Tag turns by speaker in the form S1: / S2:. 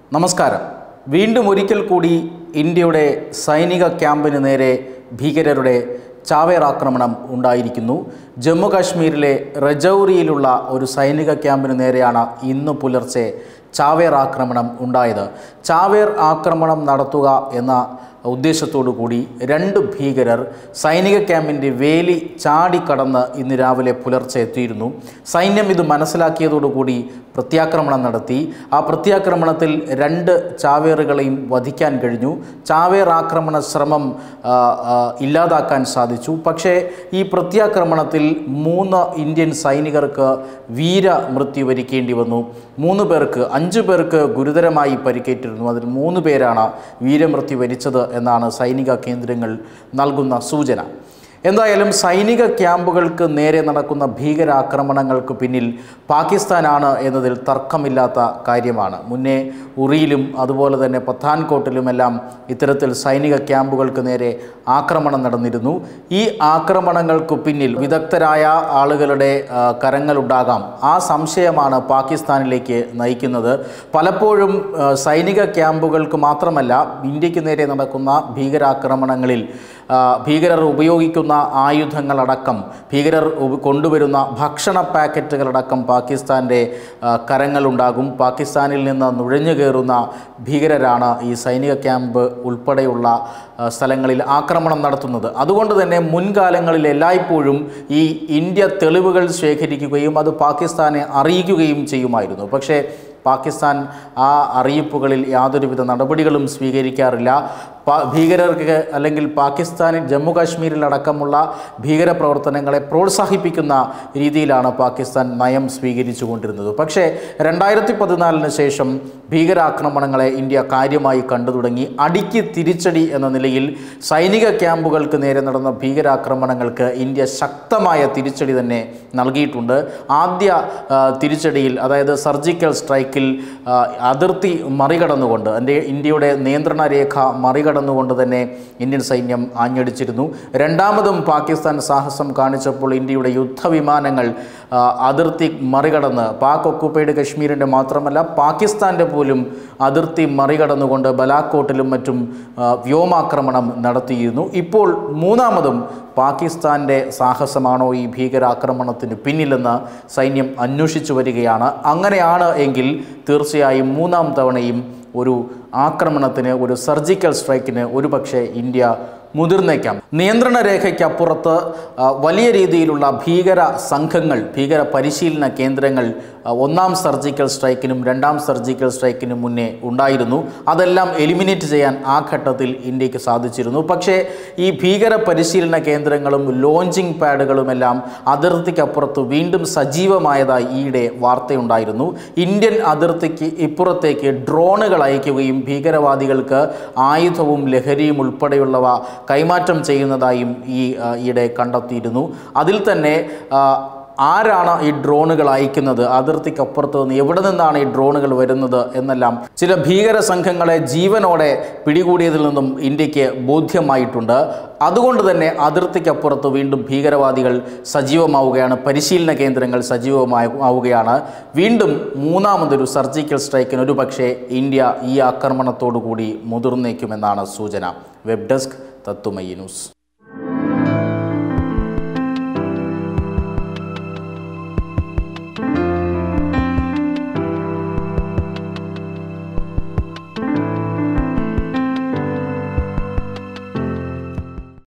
S1: നമസ്കാരം വീണ്ടും ഒരിക്കൽ കൂടി ഇന്ത്യയുടെ സൈനിക ക്യാമ്പിന് നേരെ ഭീകരരുടെ ചാവേർ ആക്രമണം ഉണ്ടായിരിക്കുന്നു ജമ്മു കാശ്മീരിലെ രജൌരിയിലുള്ള ഒരു സൈനിക ക്യാമ്പിന് നേരെയാണ് ഇന്ന് പുലർച്ചെ ചാവേർ ആക്രമണം ഉണ്ടായത് ചാവേർ ആക്രമണം നടത്തുക എന്ന ഉദ്ദേശത്തോടു കൂടി രണ്ട് ഭീകരർ സൈനിക ക്യാമ്പിൻ്റെ വേലി ചാടിക്കടന്ന് ഇന്ന് രാവിലെ പുലർച്ചെ എത്തിയിരുന്നു സൈന്യം ഇത് മനസ്സിലാക്കിയതോടുകൂടി പ്രത്യാക്രമണം നടത്തി ആ പ്രത്യാക്രമണത്തിൽ രണ്ട് ചാവേറുകളെയും വധിക്കാൻ കഴിഞ്ഞു ചാവേർ ആക്രമണ ശ്രമം ആ, ആ, ഇല്ലാതാക്കാൻ സാധിച്ചു പക്ഷേ ഈ പ്രത്യാക്രമണത്തിൽ മൂന്ന് ഇന്ത്യൻ സൈനികർക്ക് വീരമൃത്യു വരിക്കേണ്ടി വന്നു മൂന്ന് പേർക്ക് അഞ്ച് പേർക്ക് ഗുരുതരമായി പരിക്കേറ്റിരുന്നു അതിൽ മൂന്ന് പേരാണ് വീരമൃത്യു വരിച്ചത് എന്നാണ് സൈനിക കേന്ദ്രങ്ങൾ നൽകുന്ന സൂചന എന്തായാലും സൈനിക ക്യാമ്പുകൾക്ക് നേരെ നടക്കുന്ന ഭീകരാക്രമണങ്ങൾക്ക് പിന്നിൽ പാകിസ്ഥാനാണ് എന്നതിൽ തർക്കമില്ലാത്ത കാര്യമാണ് മുന്നേ ഉറിയിലും അതുപോലെ തന്നെ പത്താൻകോട്ടിലുമെല്ലാം ഇത്തരത്തിൽ സൈനിക ക്യാമ്പുകൾക്ക് നേരെ ആക്രമണം നടന്നിരുന്നു ഈ ആക്രമണങ്ങൾക്ക് പിന്നിൽ വിദഗ്ധരായ ആളുകളുടെ ആ, കരങ്ങളുണ്ടാകാം ആ സംശയമാണ് പാകിസ്ഥാനിലേക്ക് നയിക്കുന്നത് പലപ്പോഴും ആ, സൈനിക ക്യാമ്പുകൾക്ക് മാത്രമല്ല ഇന്ത്യക്ക് നേരെ നടക്കുന്ന ഭീകരാക്രമണങ്ങളിൽ ആ, ഭീകരർ ഉപയോഗിക്കുന്ന ആയുധങ്ങളടക്കം ഭീകരർ ഉപ- കൊണ്ടുവരുന്ന ഭക്ഷണ പാക്കറ്റുകളടക്കം പാകിസ്ഥാൻ്റെ ആ, കരങ്ങളുണ്ടാകും പാകിസ്ഥാനിൽ നിന്ന് നുഴഞ്ഞു കയറുന്ന ഭീകരരാണ് ഈ സൈനിക ക്യാമ്പ് ഉൾപ്പെടെയുള്ള ആ, സ്ഥലങ്ങളിൽ ആക്രമണം നടത്തുന്നത് അതുകൊണ്ട് തന്നെ മുൻകാലങ്ങളിൽ എല്ലായ്പ്പോഴും ഈ ഇന്ത്യ തെളിവുകൾ ശേഖരിക്കുകയും അത് പാകിസ്ഥാനെ അറിയിക്കുകയും ചെയ്യുമായിരുന്നു പക്ഷേ പാകിസ്ഥാൻ ആ അറിയിപ്പുകളിൽ യാതൊരുവിധ നടപടികളും സ്വീകരിക്കാറില്ല പ- ഭീകരർക്ക് അല്ലെങ്കിൽ പാകിസ്ഥാനിൽ ജമ്മു കാശ്മീരിലടക്കമുള്ള ഭീകര പ്രവർത്തനങ്ങളെ പ്രോത്സാഹിപ്പിക്കുന്ന രീതിയിലാണ് പാകിസ്ഥാൻ നയം സ്വീകരിച്ചു കൊണ്ടിരുന്നത് പക്ഷേ രണ്ടായിരത്തി പതിനാലിന് ശേഷം ഭീകരാക്രമണങ്ങളെ ഇന്ത്യ കാര്യമായി കണ്ടു തുടങ്ങി അടിക്ക് തിരിച്ചടി എന്ന നിലയിൽ സൈനിക ക്യാമ്പുകൾക്ക് നേരെ നടന്ന ഭീകരാക്രമണങ്ങൾക്ക് ഇന്ത്യ ശക്തമായ തിരിച്ചടി തന്നെ നൽകിയിട്ടുണ്ട് ആദ്യ ആ, തിരിച്ചടിയിൽ അതായത് സർജിക്കൽ സ്ട്രൈക്കിൽ ആ, അതിർത്തി മറികടന്നുകൊണ്ട് എൻ്റെ ഇന്ത്യയുടെ നിയന്ത്രണ രേഖ മറികടന്നുകൊണ്ട് തന്നെ ഇന്ത്യൻ സൈന്യം ആഞ്ഞടിച്ചിരുന്നു രണ്ടാമതും പാകിസ്ഥാൻ സാഹസം കാണിച്ചപ്പോൾ ഇന്ത്യയുടെ യുദ്ധവിമാനങ്ങൾ ആ, അതിർത്തി മറികടന്ന് പാക് ഒക്കുപ്പൈഡ് കശ്മീരിൻ്റെ മാത്രമല്ല പാകിസ്ഥാൻ്റെ പോലും അതിർത്തി മറികടന്നുകൊണ്ട് ബലാക്കോട്ടിലും മറ്റും ആ, വ്യോമാക്രമണം നടത്തിയിരുന്നു ഇപ്പോൾ മൂന്നാമതും പാകിസ്ഥാൻ്റെ സാഹസമാണോ ഈ ഭീകരാക്രമണത്തിന് പിന്നിലെന്ന് സൈന്യം അന്വേഷിച്ചു വരികയാണ് അങ്ങനെയാണ് എങ്കിൽ തീർച്ചയായും മൂന്നാം തവണയും ഒരു ആക്രമണത്തിന് ഒരു സർജിക്കൽ സ്ട്രൈക്കിന് ഒരുപക്ഷെ ഇന്ത്യ മുതിർന്നേക്കാം നിയന്ത്രണ രേഖയ്ക്കപ്പുറത്ത് ആ, വലിയ രീതിയിലുള്ള ഭീകര സംഘങ്ങൾ ഭീകര പരിശീലന കേന്ദ്രങ്ങൾ ആ, ഒന്നാം സർജിക്കൽ സ്ട്രൈക്കിനും രണ്ടാം സർജിക്കൽ സ്ട്രൈക്കിനും മുന്നേ ഉണ്ടായിരുന്നു അതെല്ലാം എലിമിനേറ്റ് ചെയ്യാൻ ആ ഘട്ടത്തിൽ ഇന്ത്യക്ക് സാധിച്ചിരുന്നു പക്ഷേ ഈ ഭീകര പരിശീലന കേന്ദ്രങ്ങളും ലോഞ്ചിങ് പാഡുകളുമെല്ലാം അതിർത്തിക്കപ്പുറത്ത് വീണ്ടും സജീവമായതായി ഈയിടെ വാർത്തയുണ്ടായിരുന്നു ഇന്ത്യൻ അതിർത്തിക്ക് ഇപ്പുറത്തേക്ക് ഡ്രോണുകൾ അയക്കുകയും ഭീകരവാദികൾക്ക് ആയുധവും ലഹരിയും ഉൾപ്പെടെയുള്ളവ കൈമാറ്റം ചെയ്യുന്നതായും ഈ ആ, ഈയിടെ കണ്ടെത്തിയിരുന്നു അതിൽ തന്നെ ആ, ആരാണ് ഈ ഡ്രോണുകൾ അയക്കുന്നത് അതിർത്തിക്കപ്പുറത്ത് നിന്ന് എവിടെ നിന്നാണ് ഈ ഡ്രോണുകൾ വരുന്നത് എന്നെല്ലാം ചില ഭീകര സംഘങ്ങളെ ജീവനോടെ പിടികൂടിയതിൽ നിന്നും ഇന്ത്യക്ക് ബോധ്യമായിട്ടുണ്ട് അതുകൊണ്ട് തന്നെ അതിർത്തിക്കപ്പുറത്ത് വീണ്ടും ഭീകരവാദികൾ സജീവമാവുകയാണ് പരിശീലന കേന്ദ്രങ്ങൾ സജീവമാവുകയാണ് വീണ്ടും മൂന്നാമതൊരു സർജിക്കൽ സ്ട്രൈക്കിന് ഒരു പക്ഷേ ഇന്ത്യ ഈ ആക്രമണത്തോടു കൂടി മുതിർന്നേക്കുമെന്നാണ് സൂചന വെബ് ഡെസ്ക് തത്തുമയി ന്യൂസ്